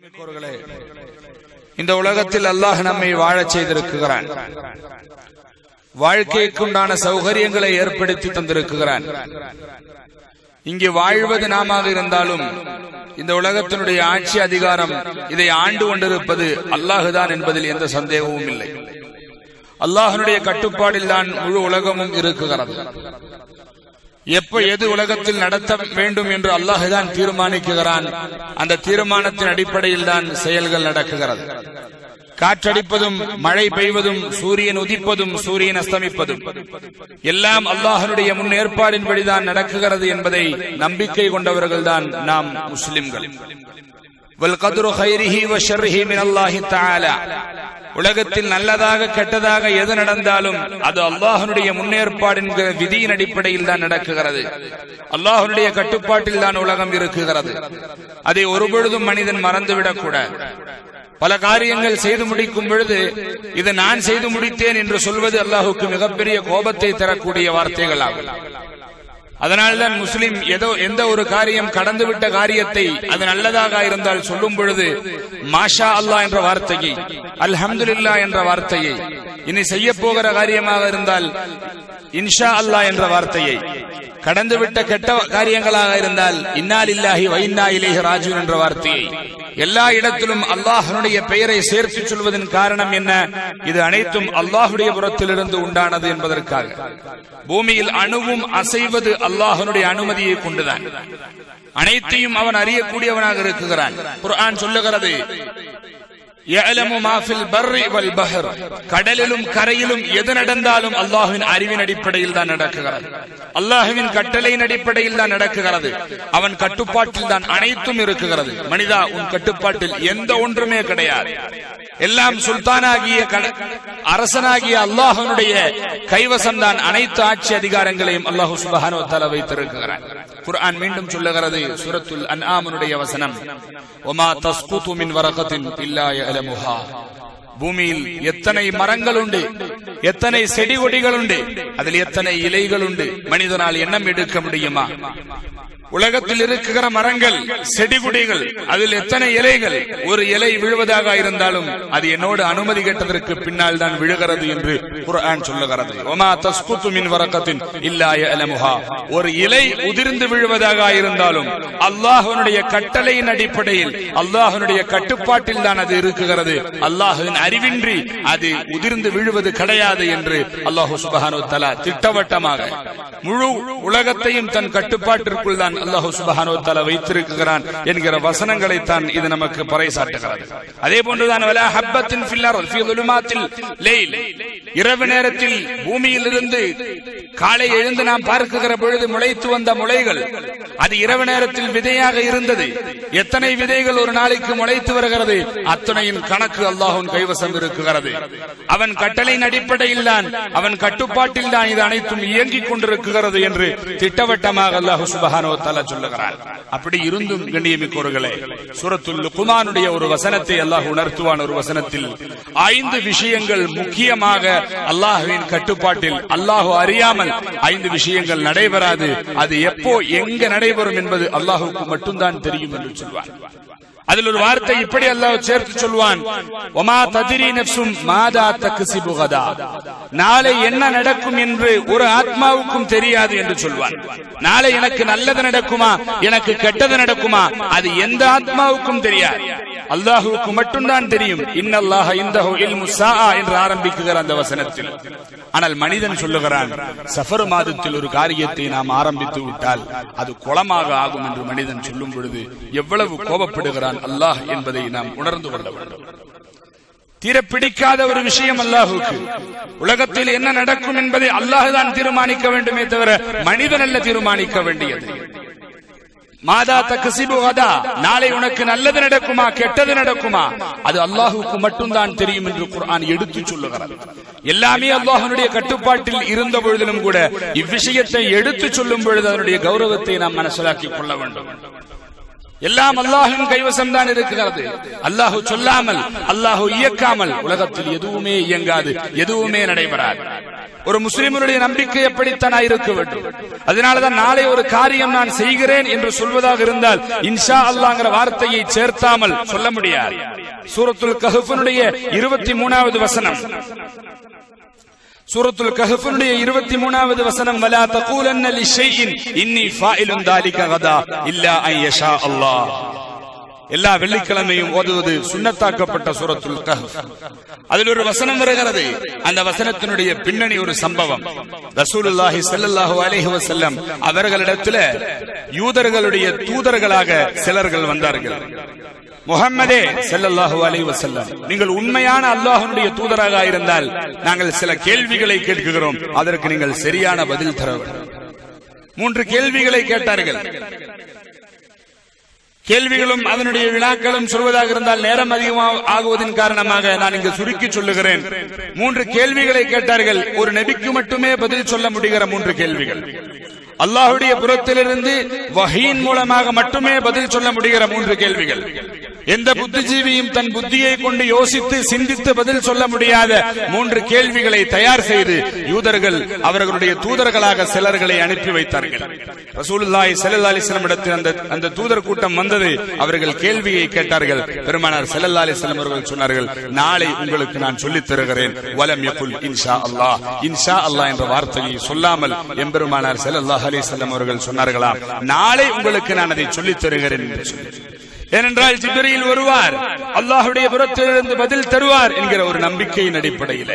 மிக்கோர்களே, இந்த உலகத்தில் அல்லாஹ் நம்மை வாழச் செய்திருக்கிறான் வாழ்க்கைக்குண்டான சௌகரியங்களை ஏற்படுத்தி தந்திருக்கிறான் இங்கே வாழ்வது நாம இருந்தாலும் இந்த உலகத்தினுடைய ஆட்சி அதிகாரம் இதை ஆண்டு கொண்டிருப்பது அல்லாஹுதான் என்பதில் எந்த சந்தேகமும் இல்லை அல்லாஹனுடைய கட்டுப்பாடில் தான் முழு உலகமும் இருக்குகிறது எப்ப எது உலகத்தில் நடத்த வேண்டும் என்று அல்லாஹுதான் தீர்மானிக்குகிறான் அந்த தீர்மானத்தின் அடிப்படையில் தான் செயல்கள் நடக்குகிறது காற்றடிப்பதும் மழை பெய்வதும் சூரியன் உதிப்பதும் சூரியன் அஸ்தமிப்பதும் எல்லாம் அல்லாஹனுடைய முன் ஏற்பாடின்படிதான் நடக்குகிறது என்பதை நம்பிக்கை கொண்டவர்கள் தான் நாம் முஸ்லிம்கள் வல்கதுரு ஹைரிஹி வ ஷர்ரிஹி மின் அல்லாஹி தஆலா உலகத்தில் நல்லதாக கெட்டதாக எது நடந்தாலும் அது அல்லாஹனுடைய முன்னேற்பாடின் விதியின் அடிப்படையில் தான் நடக்குகிறது அல்லாஹனுடைய கட்டுப்பாட்டில் தான் உலகம் இருக்குகிறது அதை ஒருபொழுதும் மனிதன் மறந்துவிடக் கூடாது பல காரியங்கள் செய்து முடிக்கும் பொழுது இது நான் செய்து முடித்தேன் என்று சொல்வது அல்லாஹுக்கு மிகப்பெரிய கோபத்தை தரக்கூடிய வார்த்தைகள் ஆகும் அதனால்தான் முஸ்லிம் ஏதோ எந்த ஒரு காரியம் கடந்துவிட்ட காரியத்தை அது நல்லதாக இருந்தால் சொல்லும் பொழுது மாஷா அல்லாஹ் என்ற வார்த்தையை அல்ஹம்துலில்லா என்ற வார்த்தையை இனி செய்ய போகிற காரியமாக இருந்தால் இன்ஷா அல்லாஹ் என்ற வார்த்தையை கடந்துவிட்ட கெட்ட காரியங்களாக இருந்தால் இன்னால் இல்லாஹி வைன்னா இலேஹி ராஜூன் என்ற வார்த்தையை எல்லா இடத்திலும் அல்லாஹனுடைய பெயரை சேர்த்து சொல்வதன் காரணம் என்ன இது அனைத்தும் அல்லாஹுடைய புறத்திலிருந்து உண்டானது என்பதற்காக பூமியில் அணுவும் அசைவது அல்லாஹனுடைய அனுமதியை கொண்டுதான் அனைத்தையும் அவன் அறியக்கூடியவனாக இருக்குகிறான் குர்ஆன் சொல்லுகிறது يعلم ما في البر والبحر கடலிலும் கரையிலும் எது நடந்தாலும் அல்லாஹ்வின் அறிவின் அடிப்படையில் தான் நடக்குகிறது அல்லாஹ்வின் கட்டளையின் அடிப்படையில் தான் நடக்குகிறது அவன் கட்டுப்பாட்டில் தான் அனைத்தும் இருக்குகிறது மனிதா உன் கட்டுப்பாட்டில் எந்த ஒன்றுமே கிடையாது எல்லாம் சுல்தானாகிய அரசனாகிய அல்லாஹனுடைய கைவசம் தான் அனைத்து ஆட்சி அதிகாரங்களையும் அல்லாஹு சுபஹானு தஆலா வைத்திருக்கிறான் குர்ஆன் மீண்டும் சொல்லுகிறது சூரத்துல் அன்ஆமுடைய வசனம் ஒமா தஸ்குது மின் வரகத்தின் இல்லா யஅலமுஹா பூமியில் எத்தனை மரங்கள் உண்டு எத்தனை செடி கொடிகள் உண்டு அதில் எத்தனை இலைகள் உண்டு மனிதனால் எண்ணம் எடுக்க முடியுமா உலகத்தில் இருக்கிற மரங்கள் செடி கொடிகள் அதில் எத்தனை இலைகள் ஒரு இலை விழுவதாக இருந்தாலும் அது என்னோடு அனுமதி கேட்டதற்கு பின்னால் தான் விழுகிறது என்று குர்ஆன் சொல்லுகிறது ஒமா தஸ்குத்து மின் வரக்கத்தின் இல்லாய அலமுஹா ஒரு இலை உதிர்ந்து விழுவதாக இருந்தாலும் அல்லாஹனுடைய கட்டளையின் அடிப்படையில் அல்லாஹனுடைய கட்டுப்பாட்டில் தான் அது இருக்குகிறது அல்லாஹின் அறிவின்றி அது உதிர்ந்து விழுவது கிடையாது என்று அல்லாஹு சுபஹானு தலா திட்டவட்டமாக முழு உலகத்தையும் தன் கட்டுப்பாட்டிற்குள் தான் அல்லாஹு சுபஹானு தலா வைத்திருக்கிறான் என்கிற வசனங்களை தான் இது நமக்கு பறைசாட்டுகிறது அதே போன்றுதான் வலா ஹப்பத்தின் ஃபில்லர் ஃபீ ظுலுமாத்தில் லைல் இரவு நேரத்தில் பூமியில் இருந்து காலை எழுந்து நாம் பார்க்குகிற பொழுது முளைத்து வந்த முளைகள் அது இரவு நேரத்தில் விதையாக இருந்தது எத்தனை விதைகள் ஒரு நாளைக்கு முளைத்து வருகிறது அத்தனையின் கணக்கு அல்லாஹுன் கைவசம் இருக்குகிறது அவன் கட்டளையின் அடிப்படையில் தான் அவன் கட்டுப்பாட்டில் தான் இது அனைத்தும் இயங்கிக் கொண்டிருக்கிறது என்று திட்டவட்டமாக அல்லாஹு சுபஹானோ தலா சொல்லுகிறான் அப்படி இருந்தும் கண்ணியமிக்கோர்களே சூரத்துல் குமானுடைய ஒரு வசனத்தை அல்லாஹ் உணர்த்துவான் ஒரு வசனத்தில் ஐந்து விஷயங்கள் முக்கியமாக அல்லாஹுவின் கட்டுப்பாட்டில் அல்லாஹு அறியாமல் ஐந்து விஷயங்கள் நடைபெறாது அது எப்போ எங்க நடைபெறும் என்பது அல்லாஹுக்கு மட்டும்தான் தெரியும் என்று சொல்வார் அதில் ஒரு வார்த்தை இப்படி அல்லாஹ் சேர்த்து சொல்வான் ஒமா ததிரி நப்சும் மாதா தக்சிபு கதா நாளை என்ன நடக்கும் என்று ஒரு ஆத்மாவுக்கும் தெரியாது என்று சொல்வான் நாளை எனக்கு நல்லது நடக்குமா எனக்கு கெட்டது நடக்குமா அது எந்த ஆத்மாவுக்கும் தெரியாது அல்லாஹுவுக்கு மட்டும்தான் தெரியும் இன்னல்லாஹ இந்தஹு இல்மு ஸாஆ என்று ஆரம்பிக்குகிற அந்த வசனத்தில் ஆனால் மனிதன் சொல்லுகிறான் சஃபர் மாதத்தில் ஒரு காரியத்தை நாம் ஆரம்பித்து விட்டால் அது குளமாக ஆகும் என்று மனிதன் சொல்லும் பொழுது எவ்வளவு கோபப்படுகிறான் அல்லாஹ் என்பதை நாம் உணர்ந்து கொள்ள வேண்டும் தீர பிடிக்காத ஒரு விஷயம் அல்லாஹுக்கு உலகத்தில் என்ன நடக்கும் என்பதை அல்லாஹுதான் தீர்மானிக்க வேண்டுமே தவிர மனிதன் அல்ல தீர்மானிக்க வேண்டியது மாதா தக்கசிபு அதா நாளை உனக்கு நல்லது நடக்குமா கெட்டது நடக்குமா அது அல்லாஹுக்கு மட்டும்தான் தெரியும் என்று குர்ஆன் எடுத்து சொல்லுகிறது எல்லாமே அல்லாஹனுடைய கட்டுப்பாட்டில் இருந்த பொழுதிலும் கூட இவ்விஷயத்தை எடுத்து சொல்லும் பொழுது அதனுடைய கௌரவத்தை நாம் மனசிலாக்கிக் கொள்ள வேண்டும் எல்லாம் அல்லாஹின் கைவசம் தான் இருக்கிறது அல்லாஹு சொல்லாமல் அல்லாஹு இயக்காமல் உலகத்தில் எதுவுமே இயங்காது எதுவுமே நடைபெறாது ஒரு முஸ்லிமனுடைய நம்பிக்கை எப்படித்தான் இருக்க வேண்டும் அதனாலதான் நாளை ஒரு காரியம் நான் செய்கிறேன் என்று சொல்வதாக இருந்தால் இன்ஷா அல்லாங்கிற வார்த்தையை சேர்த்தாமல் சொல்ல முடியாது சூரத்துல் கஹஃபனுடைய இருபத்தி மூணாவது வசனம் சூரத்துல் கஹஃபனுடைய இருபத்தி மூணாவது வசனம் வலா தகூலன்ன லிஷைஇன் இன்னி ஃபாயிலுன் தாலிக கதா இல்லா அன் யஷா அல்லாஹ் எல்லா வெள்ளிக்கிழமையும் ஓதுவது சுண்ணத்தாக்கப்பட்ட சூரத்துல் கஹஃப் அதில் ஒரு வசனம் வருகிறது அந்த வசனத்தினுடைய பின்னணி ஒரு சம்பவம் ரசூலுல்லாஹி ஸல்லல்லாஹு அலைஹி வஸல்லம் அவர்களிடத்துல யூதர்களுடைய தூதர்களாக சிலர்கள் வந்தார்கள் முகம்மதே ஸல்லல்லாஹு அலைஹி வஸல்லம் நீங்கள் உண்மையான அல்லாஹ்வுடைய தூதராக இருந்தால் நாங்கள் சில கேள்விகளை கேட்கிறோம் அதற்கு நீங்கள் சரியான பதில் தர வேண்டும் மூன்று கேள்விகளை கேட்டார்கள் கேள்விகளும் அதனுடைய வினாக்களும் சொல்வதாக இருந்தால் நேரம் அதிகமாக ஆகுவதன் காரணமாக நான் இங்கு சுருக்கி சொல்லுகிறேன் மூன்று கேள்விகளை கேட்டார்கள் ஒரு நபிக்கு மட்டுமே பதில் சொல்ல முடிகிற மூன்று கேள்விகள் அல்லாஹுடைய புறத்திலிருந்து வஹீன் மூலமாக மட்டுமே பதில் சொல்ல முடிகிற மூன்று கேள்விகள் எந்த புத்திஜீவியும் தன் புத்தியை கொண்டு யோசித்து சிந்தித்து பதில் சொல்ல முடியாத மூன்று கேள்விகளை தயார் செய்து யூதர்கள் அவர்களுடைய தூதர்களாக சிலர்களை அனுப்பி வைத்தார்கள் ரசூலுல்லாஹி ஸல்லல்லாஹு அலைஹி வஸல்லம் இடத்தில் அந்த அந்த தூதர் கூட்டம் வந்தது அவர்கள் கேள்வியை கேட்டார்கள் பெருமானார் ஸல்லல்லாஹு அலைஹி வஸல்லம் அவர்கள் சொன்னார்கள் நாளை உங்களுக்கு நான் சொல்லித் தருகிறேன் வலம் யகுல் இன்ஷா அல்லாஹ் இன்ஷா அல்லாஹ் என்ற வார்த்தையை சொல்லாமல் எம்பெருமானார் ஸல்லல்லாஹு அலைஹி வஸல்லம் அவர்கள் சொன்னார்களாம் நாளை உங்களுக்கு நான் அதை சொல்லித் தருகிறேன் என்று சொல்லி ஏனென்றால் ஜிப்ரீல் வருவார் அல்லாஹுடைய புறத்திலிருந்து பதில் தருவார் என்கிற ஒரு நம்பிக்கையின் அடிப்படையிலே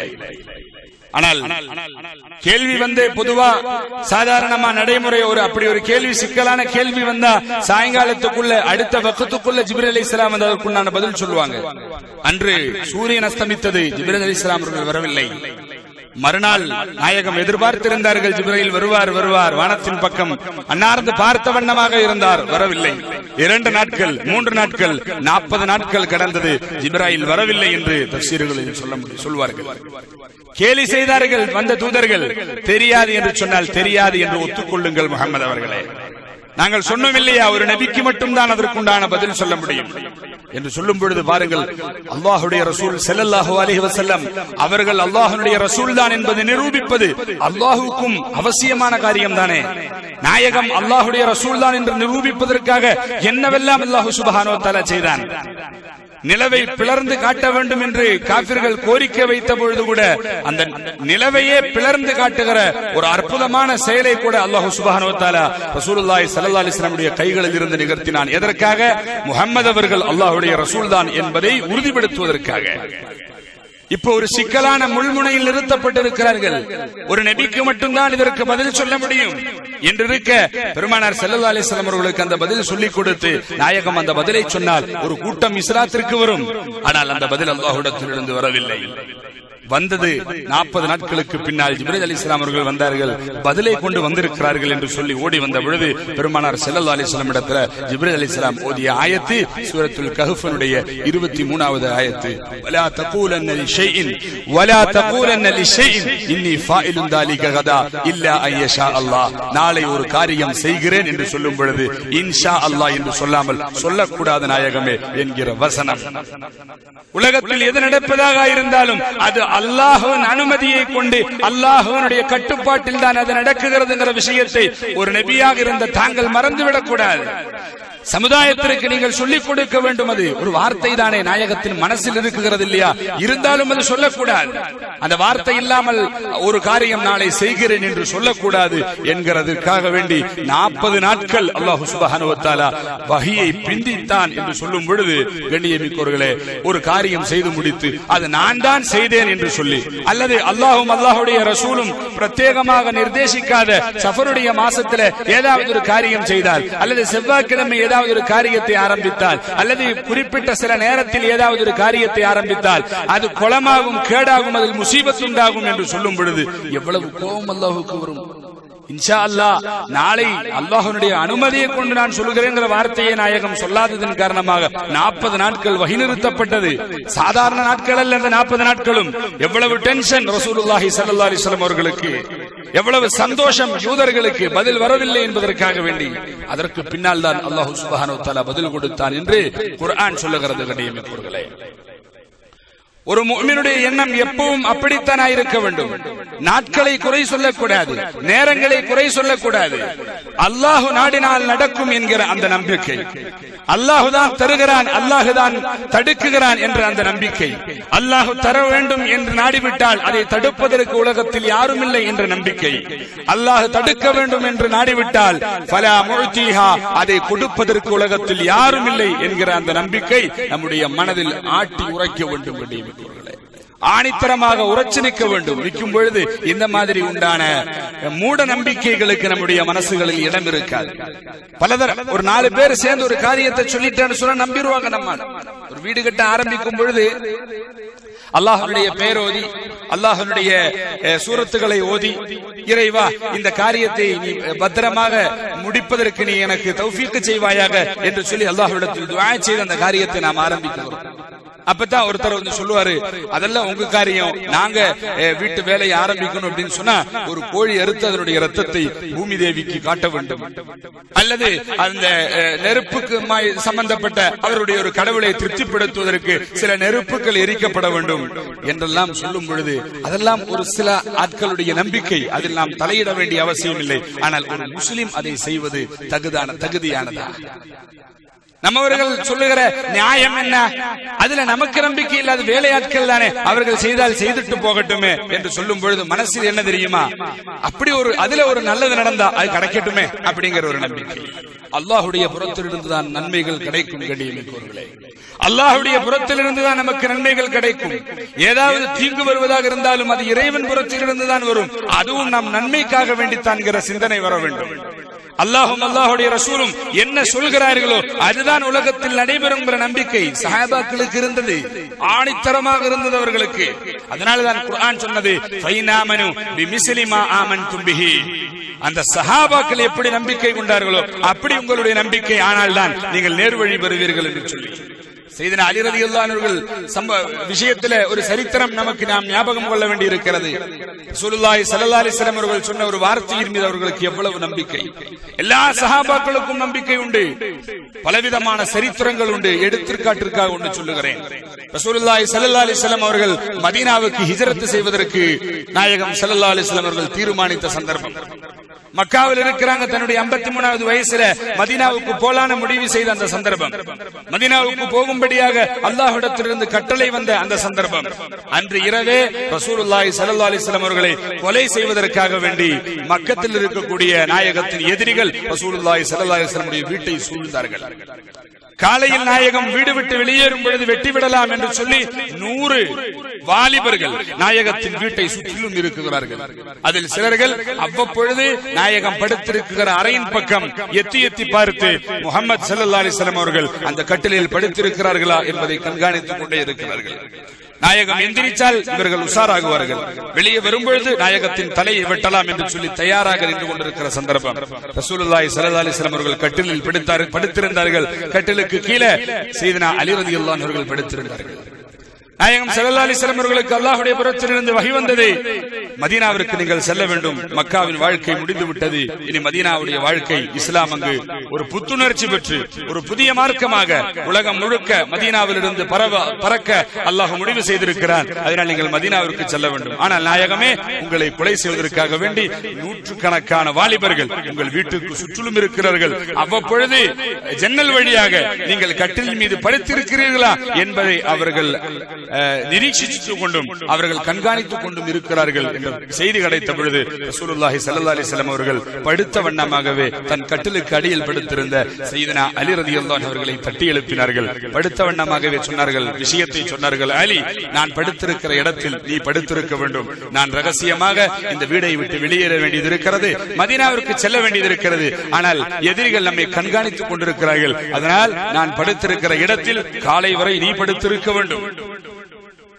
ஆனால் கேள்வி வந்து பொதுவா சாதாரணமா நடைமுறை ஒரு அப்படி ஒரு கேள்வி சிக்கலான கேள்வி வந்தா சாயங்காலத்துக்குள்ள அடுத்த வக்கத்துக்குள்ள ஜிபிர் அலி இஸ்லாம் வந்து அதற்குண்டான பதில் சொல்லுவாங்க அன்று சூரியன் அஸ்தமித்தது ஜிபிர் அலி இஸ்லாம் அவர்கள் வரவில்லை மறுநாள் நாயகம் எதிர்பார்த்திருந்தார்கள் ஜிப்ரையில் வருவார் வருவார் வானத்தின் பக்கம் அன்னார்ந்து பார்த்த வண்ணமாக இருந்தார் வரவில்லை இரண்டு நாட்கள் மூன்று நாட்கள் நாற்பது நாட்கள் கடந்தது ஜிப்ராயில் வரவில்லை என்று தப்சீர்களில் சொல்ல முடியும் சொல்வார்கள் கேலி செய்தார்கள் வந்த தூதர்கள் தெரியாது என்று சொன்னால் தெரியாது என்று ஒத்துக்கொள்ளுங்கள் முகமது அவர்களே நாங்கள் சொன்னோம் இல்லையா ஒரு நபிக்கு மட்டும்தான் அதற்குண்டான பதில் சொல்ல முடியும் என்று சொல்லும் பொழுது பாருங்கள் அல்லாஹுடைய ரசூல் செல்லல்லாஹு அலைஹி வஸல்லம் அவர்கள் அல்லாஹனுடைய ரசூல் தான் என்பதை நிரூபிப்பது அல்லாஹுக்கும் அவசியமான காரியம் தானே நாயகம் அல்லாஹுடைய ரசூல் தான் என்று நிரூபிப்பதற்காக என்னவெல்லாம் அல்லாஹு சுபஹானோ தஆலா செய்தான் நிலவை பிளர்ந்து காட்ட வேண்டும் என்று காபிர்கள் கோரிக்கை வைத்த பொழுது கூட அந்த நிலவையே பிளர்ந்து காட்டுகிற ஒரு அற்புதமான செயலை கூட அல்லாஹு சுபஹானு தாலா ரசூலுல்லாஹி ஸல்லல்லாஹு அலைஹி வஸல்லமுடைய கைகளில் இருந்து நிகழ்த்தினான் எதற்காக முஹம்மது அவர்கள் அல்லாஹ்வுடைய ரசூல் தான் என்பதை உறுதிப்படுத்துவதற்காக இப்போ ஒரு சிக்கலான முள்முனையில் நிறுத்தப்பட்டிருக்கிறார்கள் ஒரு நபிக்கு மட்டும்தான் இதற்கு பதில் சொல்ல முடியும் என்று இருக்க பெருமானார் செல்லல்லா அலிஸ்லாம் அவர்களுக்கு அந்த பதில் சொல்லிக் கொடுத்து நாயகம் அந்த பதிலை சொன்னால் ஒரு கூட்டம் இஸ்லாத்திற்கு வரும் ஆனால் அந்த பதில் அல்லாஹுடத்திலிருந்து வரவில்லை வந்தது நாற்பது நாட்களுக்கு பின்னால் ஜிப்ரீல் அலி இஸ்லாம் அவர்கள் வந்தார்கள் பதிலை கொண்டு வந்திருக்கிறார்கள் என்று சொல்லி ஓடி வந்த பொழுது பெருமானார் செல்லல்லா அலிஸ்லாம் இடத்துல ஜிப்ரீல் அலி இஸ்லாம் ஓதிய ஆயத்து சூரத்துல் கஹஃபனுடைய இருபத்தி மூணாவது ஆயத்து வலா தகூலன்ன லிஷைஇன் வலா தகூலன்ன லிஷைஇன் இன்னி ஃபாயிலுன் தாலிக கதா இல்லா ஐயஷா அல்லாஹ் நாளை ஒரு காரியம் செய்கிறேன் என்று சொல்லும் பொழுது இன்ஷா அல்லாஹ் என்று சொல்லாமல் சொல்லக்கூடாத நாயகமே என்கிற வசனம் உலகத்தில் எது நடப்பதாக இருந்தாலும் அது அல்லாஹுவின் அனுமதியை கொண்டு அல்லாஹுவனுடைய கட்டுப்பாட்டில் தான் அது நடக்குகிறதுங்கிற விஷயத்தை ஒரு நபியாக இருந்த தாங்கள் மறந்துவிடக் கூடாது சமுதாயத்திற்கு நீங்கள் சொல்லிக் கொடுக்க வேண்டும் அது ஒரு வார்த்தை தானே நாயகத்தின் மனசில் இருக்குகிறது இல்லையா இருந்தாலும் அது சொல்லக்கூடாது அந்த வார்த்தை இல்லாமல் ஒரு காரியம் நாளை செய்கிறேன் என்று சொல்லக்கூடாது என்கிறதற்காக வேண்டி நாற்பது நாட்கள் அல்லாஹு சுபஹானுவத்தாலா வகையை பிந்தித்தான் என்று சொல்லும் பொழுது கண்ணியமிக்கோர்களே ஒரு காரியம் செய்து முடித்து அது நான் தான் செய்தேன் என்று சொல்லி அல்லது அல்லாஹும் அல்லாஹுடைய ரசூலும் பிரத்யேகமாக நிர்தேசிக்காத சஃபருடைய மாசத்துல ஏதாவது ஒரு காரியம் செய்தால் அல்லது செவ்வாய்க்கிழமை ஏதாவது ஒரு காரியத்தை ஆரம்பித்தால் அல்லது குறிப்பிட்ட சில நேரத்தில் ஏதாவது ஒரு காரியத்தை ஆரம்பித்தால் அது குளமாகும் கேடாகும் அதில் முசீபத் உண்டாகும் என்று சொல்லும் பொழுது எவ்வளவு கோபம் அல்லாஹுக்கு வரும் இன்ஷா அல்லாஹ் நாளை அல்லாஹனுடைய அனுமதியை கொண்டு நான் சொல்கிறேங்கிற வார்த்தையை நாயகம் சொல்லாததன் காரணமாக நாற்பது நாட்கள் வகை நிறுத்தப்பட்டது சாதாரண நாட்கள் அல்ல அந்த நாற்பது நாட்களும் எவ்வளவு டென்ஷன் ரசூலுல்லாஹி ஸல்லல்லாஹு அலைஹி வஸல்லம் அவர்களுக்கு எவ்வளவு சந்தோஷம் யூதர்களுக்கு பதில் வரவில்லை என்பதற்காக வேண்டி அதற்கு பின்னால் தான் அல்லாஹு சுபஹானு தஆலா பதில் கொடுத்தான் என்று குர்ஆன் சொல்லுகிறது கண்ணியமிக்கவர்களே ஒரு முஃமினுடைய எண்ணம் எப்பவும் அப்படித்தான் இருக்க வேண்டும் நாட்களை குறை சொல்லக்கூடாது நேரங்களை குறை சொல்லக்கூடாது அல்லாஹு நாடினால் நடக்கும் என்கிற அந்த நம்பிக்கை அல்லாஹுதான் தருகிறான் அல்லாஹுதான் தடுக்குகிறான் என்ற அந்த நம்பிக்கை அல்லாஹு தர வேண்டும் என்று நாடிவிட்டால் அதை தடுப்பதற்கு உலகத்தில் யாரும் இல்லை என்ற நம்பிக்கை அல்லாஹ் தடுக்க வேண்டும் என்று நாடிவிட்டால் பல முழ்த்தீஹா அதை கொடுப்பதற்கு உலகத்தில் யாரும் இல்லை என்கிற அந்த நம்பிக்கை நம்முடைய மனதில் ஆட்டி உரைக்க வேண்டும் என்று ஆணித்தரமாக உரைச்சு நிற்க வேண்டும் நிற்கும் பொழுது இந்த மாதிரி உண்டான மூட நம்பிக்கைகளுக்கு நம்முடைய மனசுகளில் இடம் இருக்காது பலதர ஒரு நாலு பேர் சேர்ந்து ஒரு காரியத்தை சொல்லிட்டேன்னு சொன்னா நம்பிடுவாங்க நம்ம ஒரு வீடு கட்ட ஆரம்பிக்கும் பொழுது அல்லாஹனுடைய பேரோதி அல்லாஹனுடைய சூரத்துகளை ஓதி இறைவா இந்த காரியத்தை நீ பத்திரமாக முடிப்பதற்கு நீ எனக்கு தௌஃபீக்கு செய்வாயாக என்று சொல்லி அல்லாஹ்விடத்தில் துஆ செய்து அந்த காரியத்தை நாம் ஆரம்பிக்கிறோம் அப்பதான் ஒருத்தர் வந்து சொல்லுவாரு அதெல்லாம் உங்க காரியம் நாங்க அஹ், வீட்டு வேலையை ஆரம்பிக்கணும் அப்படின்னு சொன்னா ஒரு கோழி அறுத்து அதனுடைய ரத்தத்தை பூமி தேவிக்கு காட்ட வேண்டும் அல்லது அந்த அஹ், நெருப்புக்கு மா- சம்பந்தப்பட்ட அவருடைய ஒரு கடவுளை திருப்திப்படுத்துவதற்கு சில நெருப்புகள் எரிக்கப்பட வேண்டும் என்றெல்லாம் சொல்லும் பொழுது அதெல்லாம் ஒரு சில ஆட்களுடைய நம்பிக்கை அதில் நாம் தலையிட வேண்டிய அவசியம் இல்லை ஆனால் ஒரு முஸ்லிம் அதை செய்வது தகுதான தகுதியானதா நம்மவர்கள் சொல்லுகிற நியாயம் என்ன அதுல நமக்கு நம்பிக்கை இல்லாத வேலையாட்கள் தானே அவர்கள் செய்தால் செய்துட்டு போகட்டுமே என்று சொல்லும் பொழுது மனசில் என்ன தெரியுமா அப்படி ஒரு அதுல ஒரு நல்லது நடந்தா அது கிடைக்கட்டுமே அப்படிங்கிற ஒரு நம்பிக்கை அல்லாஹுடைய புறத்திலிருந்து தான் நன்மைகள் கிடைக்கும் கண்ணியமிக்கோர்களே அல்லாஹுடைய புறத்திலிருந்து தான் நமக்கு நன்மைகள் கிடைக்கும் ஏதாவது தீங்கு வருவதாக இருந்தாலும் அது இறைவன் புறத்திலிருந்து தான் வரும் அதுவும் நம் நன்மைக்காக வேண்டித்தான்கிற சிந்தனை வர வேண்டும் அல்லாஹும் அல்லாஹுடைய ரசூலும் என்ன சொல்கிறார்களோ அதுதான் உலகத்தில் நடைபெறும் என்ற நம்பிக்கை சஹாபாக்களுக்கு இருந்தது ஆணித்தரமாக இருந்தது அவர்களுக்கு அதனாலதான் குர்ஆன் சொன்னது ஃபைனாமனு பிமிஸ்லி மா ஆமன்தும் பிஹி அந்த சஹாபாக்கள் எப்படி நம்பிக்கை கொண்டார்களோ அப்படி உங்களுடைய நம்பிக்கை ஆனால்தான் நீங்கள் நேர்வழி பெறுவீர்கள் என்று சொல்லி செய்தன அலிரதி அவர்கள் சம்ப விஷயத்துல ஒரு சரித்திரம் நமக்கு நாம் ஞாபகம் கொள்ள வேண்டி இருக்கிறது சுலுல்லாய் சல்லா அலிஸ்லாம் அவர்கள் சொன்ன ஒரு வார்த்தையின் மீது அவர்களுக்கு எவ்வளவு நம்பிக்கை எல்லா சஹாபாக்களுக்கும் நம்பிக்கை உண்டு பலவிதமான சரித்திரங்கள் உண்டு எடுத்துக்காட்டிற்காக ஒன்று சொல்லுகிறேன் ரசூலுல்லாஹி ஸல்லல்லாஹு அலைஹி வஸல்லம் அவர்கள் மதீனாவுக்கு ஹிஜ்ரத் செய்வதற்கு நாயகம் ஸல்லல்லாஹு அலைஹி வஸல்லம் அவர்கள் தீர்மானித்த சந்தர்ப்பம் மக்காவில் இருக்கிறாங்க தன்னுடைய 53வது மூணாவது வயசுல மதீனாவுக்கு போலான முடிவு செய்த அந்த சந்தர்ப்பம் மதீனாவுக்கு போகும்படியாக அல்லாஹ்விடத்திலிருந்து கட்டளை வந்த அந்த சந்தர்ப்பம் அன்று இரவே ரசூலுல்லாஹி ஸல்லல்லாஹு அலைஹி வஸல்லம் அவர்களை கொலை செய்வதற்காக வேண்டி மக்கத்தில் இருக்கக்கூடிய நாயகத்தின் எதிரிகள் ரசூலுல்லாஹி ஸல்லல்லாஹு அலைஹி வஸல்லம் வீட்டை சூழ்ந்தார்கள் காலையில் நாயகம் வீடு விட்டு வெளியேறும் பொழுது வெட்டி விடலாம் என்று சொல்லி நூறு வாலிபர்கள் நாயகத்தின் வீட்டை சுற்றிலும் இருக்குகிறார்கள் அதில் சிலர்கள் அவ்வப்பொழுது நாயகம் படுத்திருக்கிற அறையின் பக்கம் எத்தி எத்தி பார்த்து முகமது சல்லா அலிஸ்லாம் அவர்கள் அந்த கட்டிலில் படுத்திருக்கிறார்களா என்பதை கண்காணித்துக் கொண்டே இருக்கிறார்கள் நாயகம் எந்திரிச்சால் இவர்கள் உஷாராகுவார்கள் வெளியே வரும்பொழுது நாயகத்தின் தலையை வெட்டலாம் என்று சொல்லி தயாராக நின்று கொண்டிருக்கிற சந்தர்ப்பம் ரசூலுல்லாஹி ஸல்லல்லாஹு அலைஹி வஸல்லம் அவர்கள் கட்டிலில் படுத்தார் படுத்திருந்தார்கள் கட்டிலுக்கு கீழே சீதனா அலி ரலியல்லாஹு அன்ஹு அவர்கள் படுத்திருந்தார்கள் நாயகம் ஸல்லல்லாஹு அலைஹி வஸல்லம் அவர்களுக்கு அல்லாஹ்வுடைய புறத்திலிருந்து வகை வந்தது மதீனாவிற்கு நீங்கள் செல்ல வேண்டும் மக்காவின் வாழ்க்கை முடிந்து விட்டது இனி மதீனாவுடைய வாழ்க்கை இஸ்லாம் அங்கு ஒரு புத்துணர்ச்சி பெற்று ஒரு புதிய மார்க்கமாக உலகம் முழுக்க மதீனாவிலிருந்து பரவ பறக்க அல்லாஹ் முடிவு செய்திருக்கிறான் அதனால் நீங்கள் மதீனாவிற்கு செல்ல வேண்டும் ஆனால் நாயகமே உங்களை கொலை செய்வதற்காக வேண்டி நூற்றுக்கணக்கான வாலிபர்கள் உங்கள் வீட்டுக்கு சுற்றிலும் இருக்கிறார்கள் அவ்வப்பொழுது ஜன்னல் வழியாக நீங்கள் கட்டில் மீது படுத்திருக்கிறீர்களா என்பதை அவர்கள் அஹ், நிரீட்சித்துக் கொண்டும் அவர்கள் கண்காணித்துக் கொண்டும் இருக்கிறார்கள் என்ற செய்தி கிடைத்த பொழுது ரசூலுல்லாஹி ஸல்லல்லாஹு அலைஹி வஸல்லம் அவர்கள் படுத்த வண்ணமாகவே தன் கட்டிலுக்கு அடியில் படுத்திருந்த சையதுனா அலி ரலியல்லாஹு அவர்களை தட்டி எழுப்பினார்கள் படுத்த வண்ணமாகவே சொன்னார்கள் விஷயத்தை சொன்னார்கள் அலி நான் படுத்திருக்கிற இடத்தில் நீ படுத்திருக்க வேண்டும் நான் ரகசியமாக இந்த வீடை விட்டு வெளியேற வேண்டியது இருக்கிறது மதீனாவிற்கு செல்ல வேண்டியது இருக்கிறது ஆனால் எதிரிகள் நம்மை கண்காணித்துக் கொண்டிருக்கிறார்கள் அதனால் நான் படுத்திருக்கிற இடத்தில் காலை வரை நீ படுத்திருக்க வேண்டும்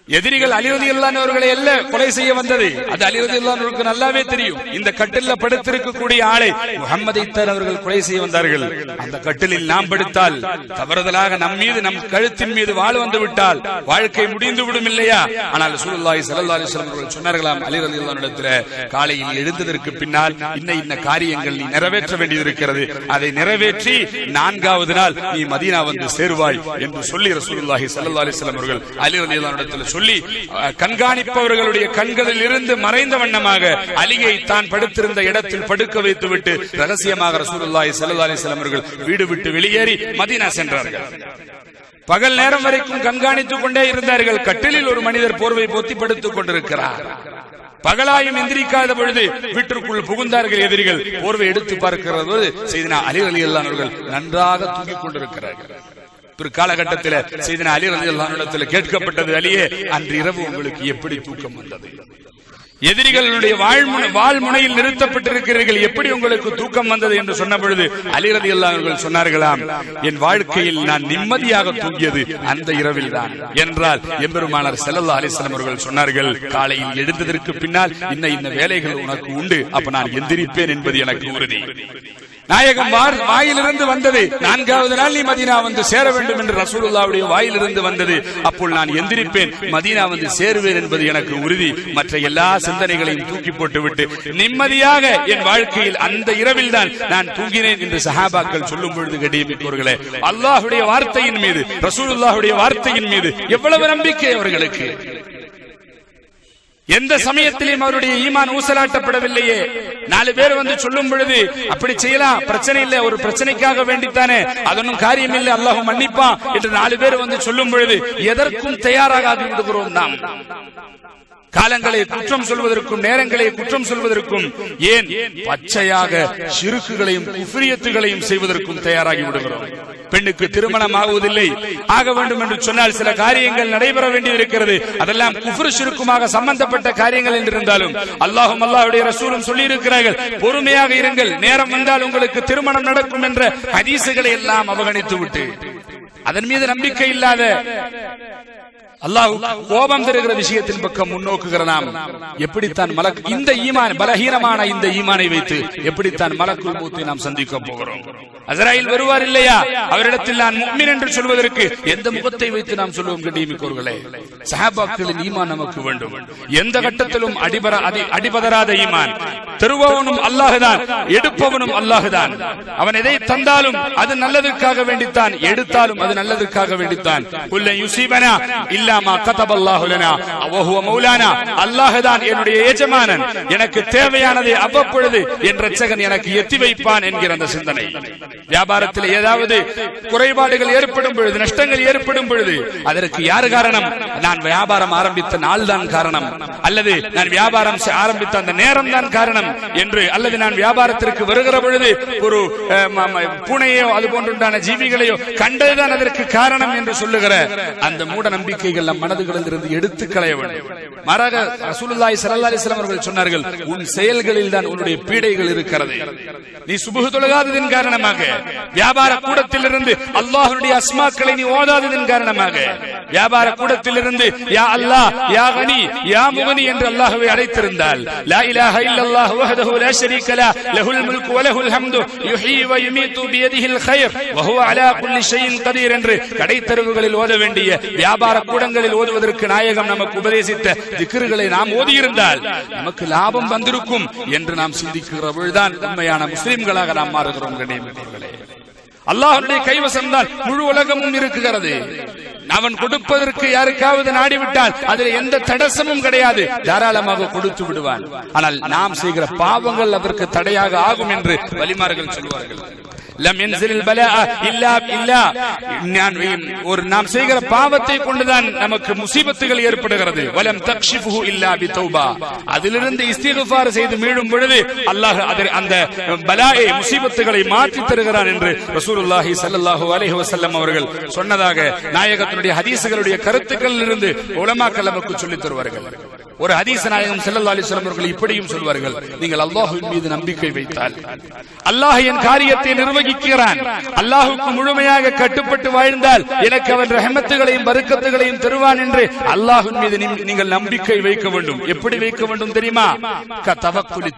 எதிரிகள் அலிரதி இல்லாதவர்களை அல்ல கொலை செய்ய வந்தது அது அலிரதி இல்லாதவர்களுக்கு நல்லாவே தெரியும் இந்த கட்டில படுத்திருக்கக்கூடிய ஆளை முகமதைத்தான் அவர்கள் கொலை செய்ய வந்தார்கள் அந்த கட்டிலில் நாம் படுத்தால் தவறுதலாக நம் மீது நம் கழுத்தின் மீது வாழ் வந்து விட்டால் வாழ்க்கை முடிந்து விடும் இல்லையா ஆனால் சூழல்லாய் சல்லா அலிஸ்லாம் அவர்கள் சொன்னார்களாம் அலிரதி இடத்துல காலையில் எழுந்ததற்கு பின்னால் இன்ன இன்ன காரியங்கள் நீ நிறைவேற்ற வேண்டியிருக்கிறது அதை நிறைவேற்றி நான்காவது நாள் நீ மதீனா வந்து சேருவாய் என்று சொல்லி ரசூலுல்லாஹி ஸல்லல்லாஹு அலைஹி வஸல்லம் அவர்கள் அலி ரலியல்லாஹு இடத்துல சொல்லி அஹ், கண்காணிப்பவர்களுடைய கண்களில் இருந்து மறைந்த வண்ணமாக அலியை தான் படுத்திருந்த இடத்தில் படுக்க வைத்துவிட்டு ரகசியமாக ரசூலுல்லாஹி ஸல்லல்லாஹு அலைஹி வஸல்லம் அவர்கள் வீடு விட்டு வெளியேறி மதீனா சென்றார்கள் பகல் நேரம் வரைக்கும் கண்காணித்துக் கொண்டே இருந்தார்கள் கட்டிலில் ஒரு மனிதர் போர்வை போத்தி படுத்துக் கொண்டிருக்கிறார் பகலாயும் எந்திரிக்காத பொழுது வீட்டிற்குள் புகுந்தார்கள் எதிரிகள் போர்வை எடுத்து பார்க்கிறது செய்தினா அலி அலி அவர்கள் நன்றாக தூங்கிக் கொண்டிருக்கிறார்கள் ஒரு காலகட்டத்தில் செய்தின அலி அலி இடத்துல கேட்கப்பட்டது அலியே அன்று இரவு உங்களுக்கு எப்படி தூக்கம் வந்தது எதிரிகளுடைய வாழ்முனை வாழ்முனையில் நிறுத்தப்பட்டிருக்கிறீர்கள் எப்படி உங்களுக்கு தூக்கம் வந்தது என்று சொன்ன பொழுது அலிரதி அவர்கள் சொன்னார்களாம் என் வாழ்க்கையில் நான் நிம்மதியாக தூங்கியது அந்த இரவில் தான் என்றால் எம்பெருமானார் செல்லல்லா அலிஸ்லாம் அவர்கள் சொன்னார்கள் காலையில் எழுந்ததற்கு பின்னால் இன்ன இன்ன வேலைகள் உனக்கு உண்டு அப்ப நான் எந்திரிப்பேன் என்பது எனக்கு உறுதி நாயகம் வார்- வாயிலிருந்து வந்தது நான்காவது நாள் நீ மதீனா வந்து சேர வேண்டும் என்று ரசூலுல்லாவுடைய வாயிலிருந்து வந்தது அப்போது நான் எந்திரிப்பேன் மதீனா வந்து சேருவேன் என்பது எனக்கு உறுதி மற்ற எல்லா சிந்தனைகளையும் தூக்கி போட்டுவிட்டு நிம்மதியாக என் வாழ்க்கையில் அந்த இரவில் தான் நான் தூங்கினேன் என்று சஹாபாக்கள் சொல்லும் பொழுது கடியமிக்கவர்களே அல்லாஹுடைய வார்த்தையின் மீது ரசூலுல்லாஹுடைய வார்த்தையின் மீது எவ்வளவு நம்பிக்கை அவர்களுக்கு எந்த சமயத்திலும் அவருடைய ஈமான் ஊசலாட்டப்படவில்லையே நாலு பேர் வந்து சொல்லும் பொழுது அப்படி செய்யலாம் பிரச்சனை இல்லை ஒரு பிரச்சனைக்காக வேண்டித்தானே அதொன்னும் காரியம் இல்லை அல்லாஹ் மன்னிப்பான் என்று நாலு பேர் வந்து சொல்லும் பொழுது எதற்கும் தயாராகாது விடுகிறோம் நாம் காலங்களை குற்றம் சொல்வதற்கும் நேரங்களை குற்றம் சொல்வதற்கும் ஏன் பச்சையாக சிறுக்குகளையும் குஃப்ரியத்துகளையும் செய்வதற்கும் தயாராகி விடுகிறோம் பெண்ணுக்கு திருமணம் ஆகுவதில்லை ஆக வேண்டும் என்று சொன்னால் சில காரியங்கள் நடைபெற வேண்டியிருக்கிறது அதெல்லாம் குஃப்ரு சிறுக்குமாக சம்பந்தப்பட்ட காரியங்கள் என்று இருந்தாலும் அல்லாஹும் அல்லாஹ்வுடைய ரசூலும் சொல்லி இருக்கிறார்கள் பொறுமையாக இருங்கள் நேரம் வந்தால் உங்களுக்கு திருமணம் நடக்கும் என்ற ஹதீசுகளை எல்லாம் அவகணித்து விட்டு அதன் மீது நம்பிக்கை இல்லாத அல்லாஹ் கோபம் தருகிற விஷயத்தின் பக்கம் முன்னோக்குகிற நாம் எப்படித்தான் மலக் இந்த ஈமான் பலகீனமான இந்த ஈமானை வைத்து எப்படித்தான் மலக்குள் மூத்தை நாம் சந்திக்க போகிறோம் அசராயில் வருவார் இல்லையா அவரிடத்தில் நான் முக்மின் என்று சொல்வதற்கு எந்த முகத்தை வைத்து நாம் சொல்லுவோம் கண்டிமிக்கோர்களே சஹாபாக்களின் ஈமான் நமக்கு வேண்டும் எந்த கட்டத்திலும் அடிபர அடி- அடிபதராத ஈமான் தருபவனும் அல்லாஹுதான் எடுப்பவனும் அல்லாஹுதான் அவன் எதை தந்தாலும் அது நல்லதற்காக வேண்டித்தான் எடுத்தாலும் அது நல்லதற்காக வேண்டித்தான் குல்ல யுசீபனா இல்லாமா கதபல்லாஹு லனா வஹுவ மௌலானா அல்லாஹுதான் என்னுடைய எஜமானன் எனக்கு தேவையானதை அவ்வப்பொழுது என் ரட்சகன் எனக்கு எத்தி வைப்பான் என்கிற அந்த சிந்தனை வியாபாரத்தில் ஏதாவது குறைபாடுகள் ஏற்படும் பொழுது நஷ்டங்கள் ஏற்படும் பொழுது அதற்கு யார் காரணம் நான் வியாபாரம் ஆரம்பித்த நாள் தான் காரணம் அல்லது நான் வியாபாரம் செ- ஆரம்பித்த அந்த நேரம் தான் காரணம் என்று அல்லது நான் வியாபாரத்திற்கு வருகிற பொழுது ஒரு அஹ், ம- ம- பூனையோ அது போன்றுண்டான ஜீவிகளையோ கண்டதுதான் அதற்கு காரணம் என்று சொல்லுகிற அந்த மூட நம்பிக்கைகள் நம் மனதுகளில் இருந்து எடுத்து களைய வேண்டும் மாறாக ரசூலுல்லாஹி ஸல்லல்லாஹு அலைஹி வஸல்லம் அவர்கள் சொன்னார்கள் உன் செயல்களில் தான் உன்னுடைய பீடைகள் இருக்கிறது நீ சுபுகு தொழுகாததின் காரணமாக வியாபார கூடத்திலிருந்து அல்லாஹ்வுடைய அஸ்மாக்களை நீ ஓதாததின் காரணமாக வியாபார கூடத்திலிருந்து யா அல்லாஹ் யா கனி யா முகனி என்று அல்லாஹ்வை அழைத்திருந்தால் லா இலாஹ இல்லல்லாஹ் வஹ்தஹு லா ஷரீக லா லஹுல் முல்கு வ லஹுல் ஹம்து யுஹ்யி வ யுமீது பியதிஹில் கைர் வ ஹுவ அலா குல்லி ஷைஇன் கதீர் என்று கடைத்தெருவுகளில் ஓத வேண்டிய வியாபார கூடங்களில் ஓதுவதற்கு நாயகம் நமக்கு உபதேசித்த திக்ருகளை நாம் ஓதியிருந்தால் நமக்கு லாபம் வந்திருக்கும் என்று நாம் சிந்திக்கிற பொழுதுதான் உண்மையான முஸ்லிம்களாக நாம் மாறுகிறோம் கண்ணியமிக்கவர்களே அல்லாஹ்வுடைய கைவசம் தான் முழு உலகமும் இருக்குகிறது அவன் கொடுப்பதற்கு யாருக்காவது நாடிவிட்டால் அதில் எந்த தடசமும் கிடையாது தாராளமாக கொடுத்து விடுவான் ஆனால் நாம் செய்கிற பாவங்கள் அதற்கு தடையாக ஆகும் என்று வலிமார்கள் சொல்வார்கள் லம் யன்சில் பலா இல்லா இல்லா நான் ஒரு நாம் செய்கிற பாவத்தை கொண்டுதான் நமக்கு முசீபத்துகள் ஏற்படுகிறது வலம் தக்ஷிஃபுஹு இல்லா பி தௌபா அதிலிருந்து இஸ்திக்ஃபார் செய்து மீளும் பொழுது அல்லாஹ் அதில் அந்த பலாயை முசீபத்துகளை மாற்றி தருகிறான் என்று ரசூலுல்லாஹி ஸல்லல்லாஹு அலைஹி வஸல்லம் அவர்கள் சொன்னதாக நாயகத்தினுடைய ஹதீசுகளுடைய கருத்துக்களில் இருந்து உலமாக்கள் நமக்கு சொல்லித் தருவார்கள் ஒரு ஹதீஸ் நாயகம் ஸல்லல்லாஹு அலைஹி வஸல்லம் அவர்கள் இப்படியும் சொல்வார்கள் நீங்கள் அல்லாஹ்வின் மீது நம்பிக்கை வைத்தால் அல்லாஹ் என் காரியத்தை நிர்வகிக்கிறான் அல்லாஹ்வுக்கு முழுமையாக கட்டுப்பட்டு வாழ்ந்தால் எனக்கு அவன் ரஹமத்துகளையும் பரக்கத்துகளையும் தருவான் என்று அல்லாஹ்வின் மீது நீ- நீங்கள் நம்பிக்கை வைக்க வேண்டும் எப்படி வைக்க வேண்டும் தெரியுமா க தவக்குலி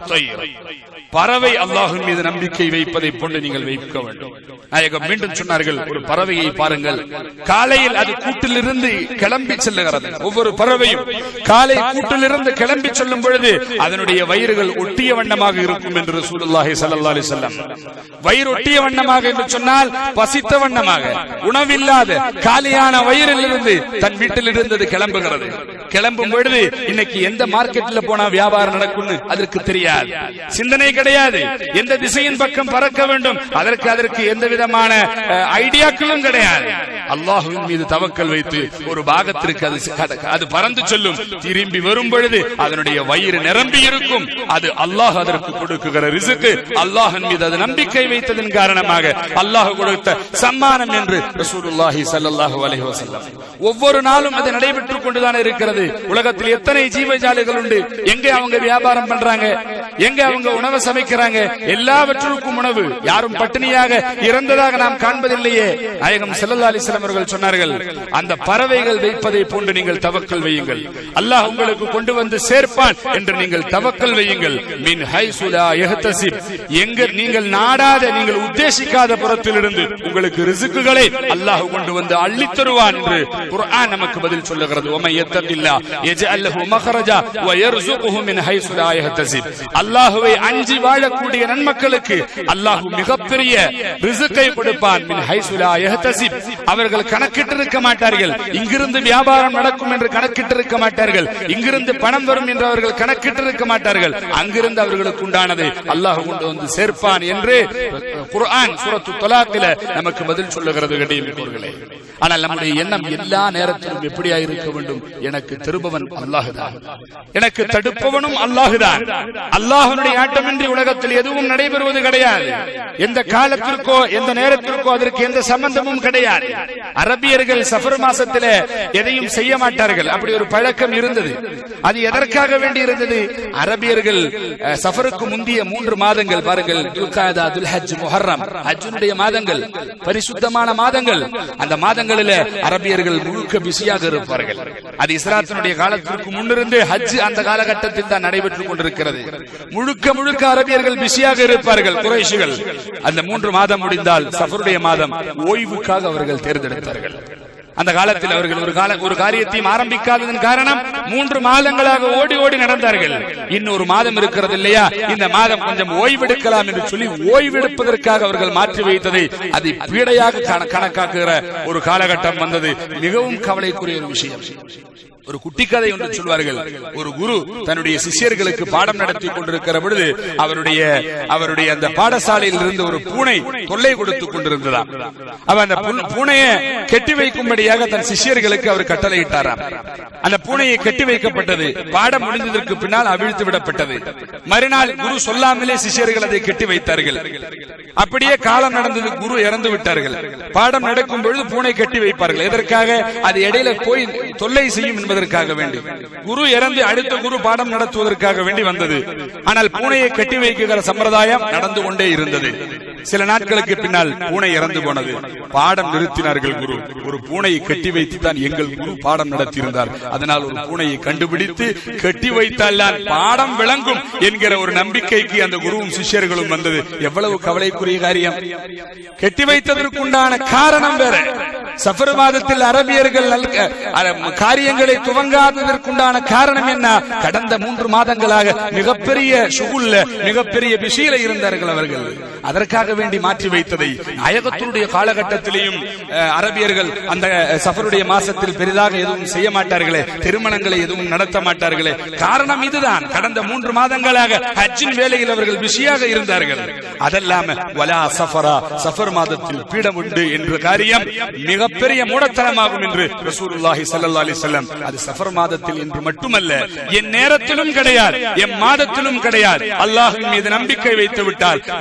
பறவை அல்லாஹ்வின் மீது நம்பிக்கை வைப்பதை போன்று நீங்கள் வைக்க வேண்டும் நாயகம் மீண்டும் சொன்னார்கள் ஒரு பறவையை பாருங்கள் காலையில் அது கூட்டிலிருந்து கிளம்பி செல்லுகிறது ஒவ்வொரு பறவையும் காலை கூட்டிலிருந்து கிளம்பி செல்லும் பொழுது அதனுடைய வயிறுகள் ஒட்டிய வண்ணமாக இருக்கும் என்று ரசூலுல்லாஹி ஸல்லல்லாஹு அலைஹி வஸல்லம் வயிறு ஒட்டிய வண்ணமாக என்று சொன்னால் பசித்த வண்ணமாக உணவில்லாத காலியான வயிறிலிருந்து தன் வீட்டில் இருந்தது கிளம்புகிறது கிளம்பும் பொழுது இன்னைக்கு எந்த மார்க்கெட்ல போனா வியாபாரம் நடக்கும்னு அதற்கு தெரியாது சிந்தனை கிடையாது எந்த திசையின் பக்கம் பறக்க வேண்டும் அதற்கு அதற்கு எந்த விதமான அஹ், ஐடியாக்களும் கிடையாது அல்லாஹுவின் மீது தவக்கல் வைத்து ஒரு பாகத்திற்கு அது சி- அது பறந்து செல்லும் திரும்பி வரும் பொழுது அதனுடைய வயிறு நிரம்பி இருக்கும் அது அல்லாஹ் அதற்கு கொடுக்குகிற ரிசுக்கு அல்லாஹின் மீது அது நம்பிக்கை வைத்ததன் காரணமாக அல்லாஹ் கொடுத்த சம்மானம் என்று ரசூலுல்லாஹி ஸல்லல்லாஹு அலைஹி வஸல்லம் ஒவ்வொரு நாளும் அது நடைபெற்றுக் கொண்டுதான் இருக்கிறது உலகத்தில் எத்தனை ஜீவஜாலிகள் உண்டு எங்க அவங்க வியாபாரம் பண்றாங்க எங்க அவங்க உணவை சமைக்கிறாங்க எல்லாவற்றுக்கும் உணவு யாரும் பட்டினியாக இறந்ததாக நாம் காண்பதில்லையே நாயகம் ஸல்லல்லாஹு அலைஹி வஸல்லம் அவர்கள் சொன்னார்கள் அந்த பறவைகள் வைப்பதை போன்று நீங்கள் தவக்கல் வையுங்கள் அல்லாஹ் உங்களுக்கு கொண்டு வந்து சேர்ப்பான் என்று நீங்கள் தவக்கல் வையுங்கள் மின் ஹைசுலா யஹ்தசிப் எங்க நீங்கள் நாடாத நீங்கள் உத்தேசிக்காத புறத்திலிருந்து உங்களுக்கு ரிசுக்குகளை அல்லாஹ் கொண்டு வந்து அள்ளித் தருவான் என்று குர்ஆன் நமக்கு பதில் சொல்லுகிறது உமை யத்தகில்லா யஜ்அல் லஹு மഖரஜா வ யர்சுகுஹு மின் ஹைசு லா யஹ்தசிப் அல்லாஹ்வை அஞ்சி வாழக்கூடிய நன்மக்களுக்கு அல்லாஹ் மிகப்பெரிய ரிசுக்கை கொடுப்பான் மின் ஹைசு லா யஹ்தசிப் அவர்கள் கணக்கிட்டிருக்க மாட்டார்கள் இங்கிருந்து வியாபாரம் நடக்கும் என்று கணக்கிட்டிருக்க மாட்டார்கள் இங்கிருந்து பணம் வரும் என்று அவர்கள் கணக்கிட்டிருக்க மாட்டார்கள் அங்கிருந்து அவர்களுக்கு உண்டானதை அல்லாஹ் கொண்டு வந்து சேர்ப்பான் என்று குர்ஆன் சூரத்து தொலாக்கில நமக்கு பதில் சொல்லுகிறது கடையவர்களே ஆனால் நம்முடைய எண்ணம் எல்லா நேரத்திலும் எப்படியா இருக்க வேண்டும் எனக்கு திருபவன் அல்லாஹுதான் எனக்கு தடுப்பவனும் அல்லாஹுதான் அல்லாஹனுடைய ஆட்டமின்றி உலகத்தில் எதுவும் நடைபெறுவது கிடையாது எந்த காலத்திற்கோ எந்த நேரத்திற்கோ அதற்கு எந்த சம்பந்தமும் கிடையாது அரபியர்கள் சஃபர் மாசத்தில எதையும் செய்ய மாட்டார்கள் அப்படி ஒரு பழக்கம் இருந்தது அது எதற்காக வேண்டி இருந்தது அரபியர்கள் அஹ், சஃபருக்கு முந்திய மூன்று மாதங்கள் பாருங்கள் துல்காதா துல்ஹஜ் முஹர்ரம் ஹஜ்ஜுடைய மாதங்கள் பரிசுத்தமான மாதங்கள் அந்த மாதங்களில அரபியர்கள் முழுக்க பிஸியாக இருப்பார்கள் அது இஸ்லாத்தினுடைய காலத்திற்கு முன்னிருந்து ஹஜ் அந்த காலகட்டத்தில் தான் நடைபெற்றுக் கொண்டிருக்கிறது முழுக்க முழுக்க அரபியர்கள் பிஸியாக இருப்பார்கள் குறைஷிகள் அந்த மூன்று மாதம் முடிந்தால் சஃபருடைய மாதம் ஓய்வுக்காக அவர்கள் தேர்ந்தெடுத்தார்கள் அந்த காலத்தில் அவர்கள் ஒரு கால ஒரு காரியத்தையும் ஆரம்பிக்காததன் காரணம் மூன்று மாதங்களாக ஓடி ஓடி நடந்தார்கள் இன்னொரு மாதம் இருக்கிறது இல்லையா இந்த மாதம் கொஞ்சம் ஓய்வெடுக்கலாம் என்று சொல்லி ஓய்வெடுப்பதற்காக அவர்கள் மாற்றி வைத்ததை அதை பீடையாக கண- கணக்காக்குகிற ஒரு காலகட்டம் வந்தது மிகவும் கவலைக்குரிய ஒரு விஷயம் ஒரு குட்டி கதை ஒன்று சொல்வார்கள் ஒரு குரு தன்னுடைய சிஷ்யர்களுக்கு பாடம் நடத்தி கொண்டிருக்கிற பொழுது அவருடைய அவருடைய அந்த பாடசாலையில் இருந்து ஒரு பூனை தொல்லை கொடுத்துக் கொண்டிருந்ததாம் அவ அந்த பூ- பூனையை கெட்டி வைக்கும்படியாக தன் சிஷ்யர்களுக்கு அவர் கட்டளையிட்டாராம் அந்த பூனையை கெட்டி வைக்கப்பட்டது பாடம் முடிந்ததற்கு பின்னால் அவிழ்த்து விடப்பட்டது மறுநாள் குரு சொல்லாமலே சிஷ்யர்கள் அதை கெட்டி வைத்தார்கள் அப்படியே காலம் நடந்தது குரு இறந்து விட்டார்கள் பாடம் நடக்கும் பொழுது பூனை கட்டி வைப்பார்கள் எதற்காக அது இடையில போய் தொல்லை செய்யும் என்பதற்காக வேண்டி குரு இறந்து அடுத்த குரு பாடம் நடத்துவதற்காக வேண்டி வந்தது ஆனால் பூனையை கட்டி வைக்கிற சம்பிரதாயம் நடந்து கொண்டே இருந்தது சில நாட்களுக்கு பின்னால் பூனை இறந்து போனது பாடம் நிறுத்தினார்கள் குரு ஒரு பூனையை கட்டி வைத்து தான் எங்கள் குரு பாடம் நடத்தியிருந்தார் அதனால் ஒரு பூனையை கண்டுபிடித்து கட்டி வைத்தால் தான் பாடம் விளங்கும் என்கிற ஒரு நம்பிக்கைக்கு அந்த குருவும் சிஷ்யர்களும் வந்தது எவ்வளவு கவலைக்குரிய காரியம் கட்டி வைத்ததற்குண்டான காரணம் வேற சஃபர் மாதத்தில் அரபியர்கள் நல்க- அர- காரியங்களை துவங்காததற்குண்டான காரணம் என்ன கடந்த மூன்று மாதங்களாக மிகப்பெரிய சுகுல்ல மிகப்பெரிய பிஷியில இருந்தார்கள் அவர்கள் அதற்காக வேண்டி மாற்றி வைத்ததை நாயகத்தினுடைய காலகட்டத்திலேயும் அஹ், அரபியர்கள் அந்த சஃபருடைய மாசத்தில் பெரிதாக எதுவும் செய்ய மாட்டார்களே திருமணங்களை எதுவும் நடத்த மாட்டார்களே காரணம் இதுதான் கடந்த மூன்று மாதங்களாக ஹஜ்ஜின் வேலையில் அவர்கள் பிஸியாக இருந்தார்கள் அதல்லாம வலா சஃபரா சஃபர் மாதத்தில் பீடம் உண்டு என்ற காரியம் மிகப்பெரிய மூடத்தனமாகும் என்று ரசூலுல்லாஹி ஸல்லல்லாஹு அலைஹி வஸல்லம் அது சஃபர் மாதத்தில் என்று மட்டுமல்ல என் நேரத்திலும் கிடையாது என் மாதத்திலும் கிடையாது அல்லாஹ்வின் மீது நம்பிக்கை வைத்து விட்டால் பிஸ்மியை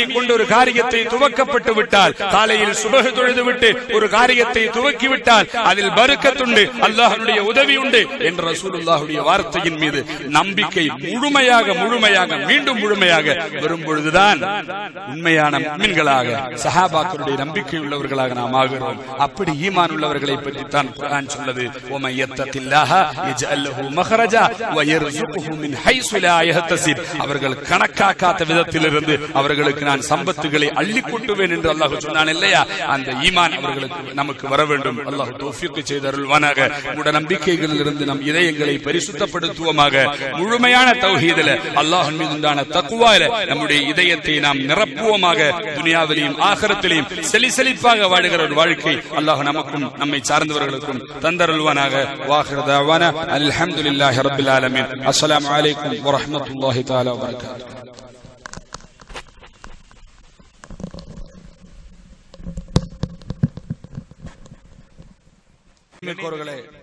நம்பிக்கையை கொண்டு ஒரு காரியத்தை துவக்கப்பட்டு விட்டால் காலையில் சுபகு தொழுது விட்டு ஒரு காரியத்தை துவக்கி விட்டால் அதில் பருக்கத்துண்டு அல்லாஹனுடைய உதவி உண்டு என்ற ரசூலுல்லாஹுடைய வார்த்தையின் மீது நம்பிக்கை முழுமையாக முழுமையாக மீண்டும் முழுமையாக வரும் பொழுதுதான் உண்மையான முன்களாக சஹாபாக்களுடைய நம்பிக்கை உள்ளவர்களாக நாம் ஆகிறோம் அப்படி ஈமான் உள்ளவர்களை பற்றி தான் குர்ஆன் சொல்லுது "வமன் யத்தகில்லாஹ யஜ்அல் லஹு மஹ்ரஜா வ யர்ஸுகுஹு மின் ஹைஸு லா யஹ்தஸிப்." அவர்கள் கணக்காக்காத விதத்திலிருந்து அவர்களுக்கு நான் சம்பத்துகளை அள்ளி கொட்டுவேன் என்று அல்லாஹ் சொன்னான் இல்லையா அந்த ஈமான் அவர்களுக்கு நமக்கு வர வேண்டும் அல்லாஹ் தௌஃபீக் செய்து அருள்வானாக மூட நம்பிக்கைகளில் இருந்து நம் இதயங்களை பரிசுத்தப்படுத்துவோமாக முழுமையான தௌஹீதில் அல்லாஹ் மீது உண்டான தக்குவாயில நம்முடைய இதயத்தை நாம் நிரப்புவோமாக துனியாவிலையும் ஆகரத்திலையும் செலி செழிப்பாக வாழுகிற ஒரு வாழ்க்கை அல்லாஹ் நமக்கும் நம்மை சார்ந்தவர்களுக்கும் தந்தருள்வானாக வாஹிரதாவான அல்ஹம்துலில்லாஹி ரப்பில் ஆலமீன் அஸ்ஸலாமு அலைக்கும் வரஹ்மத்துல்லாஹி தஆலா வபரகாத்துஹு மிக்கோர்களே